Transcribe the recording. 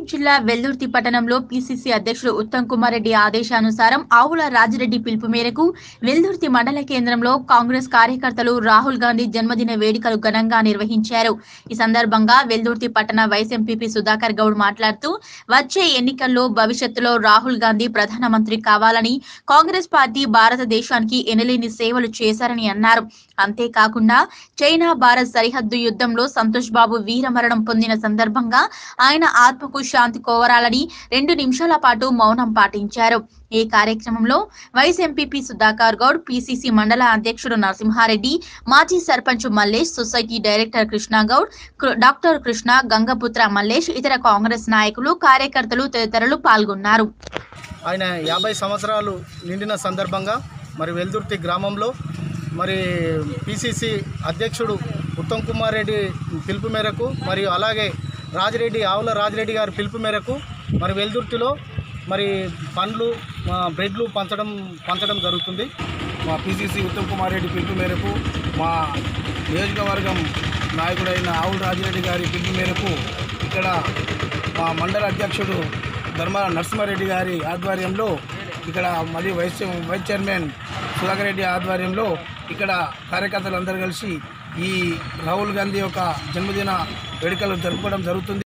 జిల్లా వెల్దుర్తి పట్టణంలో పీసీసీ అధ్యక్షుడు ఉత్తమ్ కుమార్ రెడ్డి ఆదేశానుసారం ఆవుల రాజిరెడ్డి పిలుపు మేరకు వెల్దుర్తి మండల కేంద్రంలో కాంగ్రెస్ కార్యకర్తలు రాహుల్ గాంధీ జన్మదిన వేడుకలు ఘనంగా నిర్వహించారు ఈ సందర్భంగా వెల్దుర్తి పట్టణ వైస్ ఎంపీపీ సుధాకర్ గౌడ్ మాట్లాడుతూ వచ్చే ఎన్నికల్లో భవిష్యత్తులో రాహుల్ గాంధీ ప్రధానమంత్రి కావాలని కాంగ్రెస్ పార్టీ భారతదేశానికి ఎనలేని సేవలు చేశారని అన్నారు అంతేకాకుండా చైనా భారత్ సరిహద్దు యుద్ధంలో సంతోష్ బాబు వీరమరణం పొందిన సందర్భంగా ఆయన ఆత్మకు శాంతి కోరాలని రెండు నిమిషాల పాటు మౌనం పాటించారు ఈ కార్యక్రమంలో vice MPP Sudhakar Goud PCC మండల అధ్యక్షుడు నరసింహారెడ్డి మాజీ సర్పంచ్ మల్లేష్ సొసైటీ డైరెక్టర్ కృష్ణ గౌడ్ కృ- డాక్టర్ కృష్ణ గంగపుత్ర మల్లేష్ ఇతర కాంగ్రెస్ నాయకులు కార్యకర్తలు తదితరులు పాల్గొన్నారు ఆయన యాభై సంవత్సరాలు నిండిన సందర్భంగా మరి వెల్దుర్తి గ్రామంలో మరి పిసిసి అధ్యక్షుడు ఉత్తమ్ కుమార్ రెడ్డి పిలుపు మేరకు మరియు అలాగే రాజిరెడ్డి ఆవుల రాజిరెడ్డి గారి పిలుపు మేరకు మరి వెల్దుర్తిలో మరి పండ్లు ఆ, బ్రెడ్లు పంచడం పంచడం జరుగుతుంది మా పిసిసి ఉత్తమ్ కుమార్ రెడ్డి పిలుపు మేరకు మా నియోజకవర్గం నాయకుడైన ఆవుల రాజిరెడ్డి గారి పిలుపు మేరకు ఇక్కడ మా మండల అధ్యక్షుడు ధర్మ నరసింహారెడ్డి గారి ఆధ్వర్యంలో ఇక్కడ మరియు vice vice chairman Sudhakar Reddy ఆధ్వర్యంలో ఇక్కడ కార్యకర్తలు అందరూ కలిసి ఈ రాహుల్ గాంధీ యొక్క జన్మదిన వేడుకలు జరుపుకోవడం జరుగుతుంది